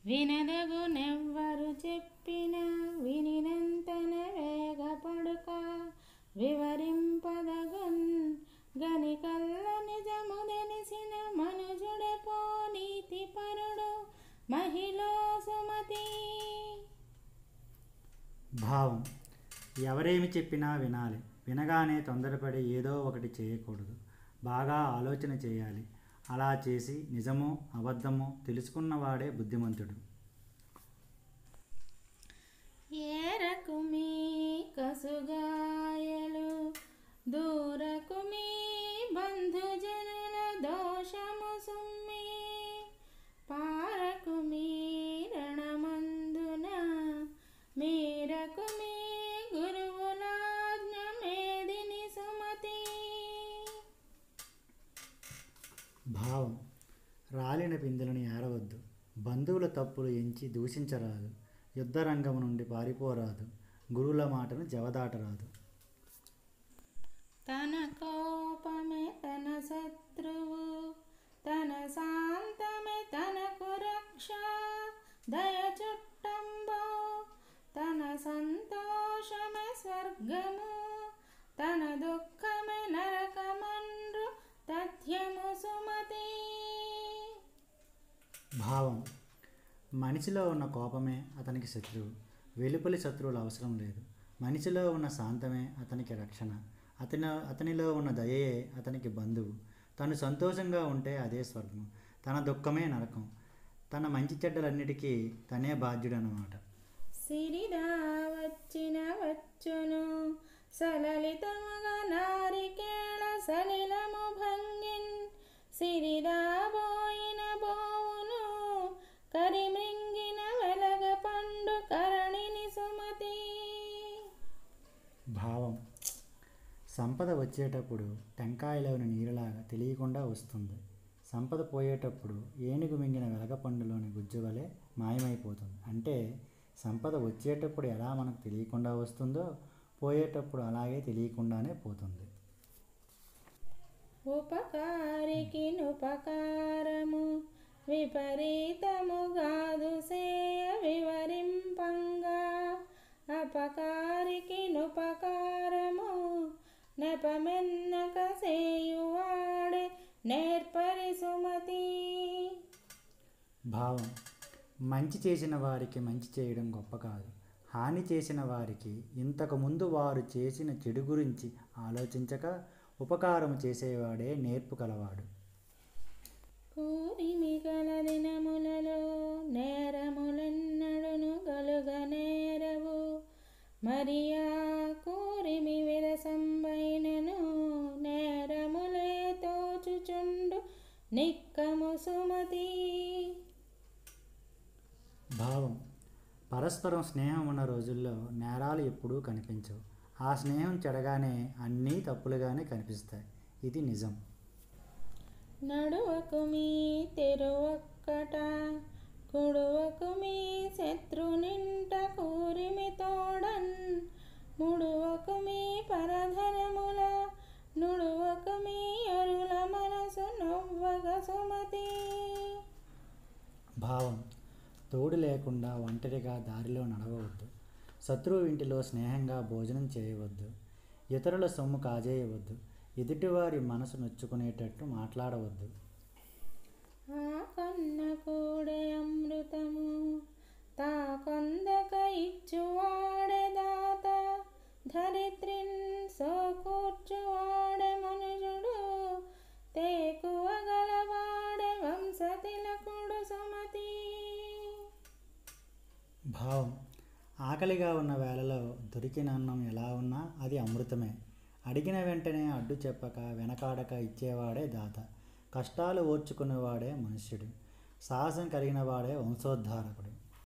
వినదగునెవ్వరు చెప్పిన వినినంతన వేగపడుక వివరింపదగున్ గనికల్ల నిజము తెలిసిన మనుజుడెపో నీతి పరుడు మహిళ సుమతి భావం ఎవరేమి చెప్పినా వినాలి వినగానే తొందరపడి ఏదో ఒకటి చేయకూడదు బాగా ఆలోచన చేయాలి అలా చేసి నిజమో అబద్ధమో తెలుసుకున్నవాడే బుద్ధిమంతుడు ఏరకు మీ కసుగాయలు దూరకు మీ బంధుజనుల దోషము సుమ్మి పారకు మీ రణమందున మీరకు మీ గురువులాజ్ఞ మేదిని సుమతి భావం రాలిన పిందులను ఏరవద్దు బంధువుల తప్పులు ఎంచి దూషించరాదు యుద్ధరంగం నుండి పారిపోరాదు గురువుల మాటను జవదాటరాదు తన కోపమే తన శత్రువు తన శాంతమే తనకు రక్ష దయ చుట్టంబో తన సంతోషమే స్వర్గము తన దుఃఖమే నరకమండ్రు తథ్యము సుమతి భావం మనిషిలో ఉన్న కోపమే అతనికి శత్రువు వెలుపలి శత్రువులు అవసరం లేదు మనిషిలో ఉన్న శాంతమే అతనికి రక్షణ అతని అతనిలో ఉన్న దయయే అతనికి బంధువు తను సంతోషంగా ఉంటే అదే స్వర్గం తన దుఃఖమే నరకం తన మంచి చెడ్డలన్నిటికీ తనే బాధ్యుడు అన్నమాట సిరిదా వచ్చిన వచ్చును సలలితముగా నారికేళ సలిలము భంగిన్ సిరిదా బోయిన బోవును కరిమృంగిన వెలగ పండు కరణిని సుమతి భావం సంపద వచ్చేటప్పుడు టెంకాయలోని నీరులాగా తెలియకుండా వస్తుంది సంపద పోయేటప్పుడు ఏనుగు మింగిన వెలగపండులోని గుజ్జు వలె మాయమైపోతుంది అంటే సంపద వచ్చేటప్పుడు ఎలా మనకు తెలియకుండా వస్తుందో పోయేటప్పుడు అలాగే తెలియకుండానే పోతుంది ఉపకారికి ఉపకారము విపరీతముగాదు సేయ వివరింపంగా అపకారికి నుపకారము నెపమెన్నక సేయువాడే నేర్పరి సుమతి భావం మంచి చేసిన వారికి మంచి చేయడం గొప్ప కాదు హాని చేసిన వారికి ఇంతకు ముందు వారు చేసిన చెడు గురించి ఆలోచించక ఉపకారం చేసేవాడే నేర్పు కలవాడు కూరిమి గల దినములలో నేరములెన్నడును గలుగ నేరవు మరియా కూరిమి విరసంబైనను నేరములే తోచుచుండు నిక్కము సుమతి భావం పరస్పరం స్నేహం ఉన్న రోజుల్లో నేరాలు ఎప్పుడూ కనిపించవు ఆ స్నేహం చెడగానే అన్నీ తప్పులుగానే కనిపిస్తాయి ఇది నిజం నడువకు మీ తెరువక్కట కుడువకు మీ శత్రునింట కూరిమి తోడన్ ముడువకు మీ పరధనముల నుడువకు మీ అరుల మనసు నవ్వగ సుమతి భావం తోడు లేకుండా ఒంటరిగా దారిలో నడవవద్దు శత్రువు ఇంటిలో స్నేహంగా భోజనం చేయవద్దు ఇతరుల సొమ్ము కాజేయవద్దు ఎదుటివారి మనసు నొచ్చుకునేటట్టు మాట్లాడవద్దు ఆ కన్న కూడే అమృతము తా కొందక ఇచ్చువాడే దాత ధరిత్రిన్ సోకూర్చువాడే మనుజుడు తేకువగలవాడే వంశతిలకుడు సుమతి భావం ఆకలిగా ఉన్న వేళలో దొరికిన అన్నం ఎలా ఉన్నా అది అమృతమే అడిగిన వెంటనే అడ్డు చెప్పక వెనకాడక ఇచ్చేవాడే దాత కష్టాలు ఓర్చుకునేవాడే మనుష్యుడు సాహసం కలిగిన వాడే వంశోద్ధారకుడు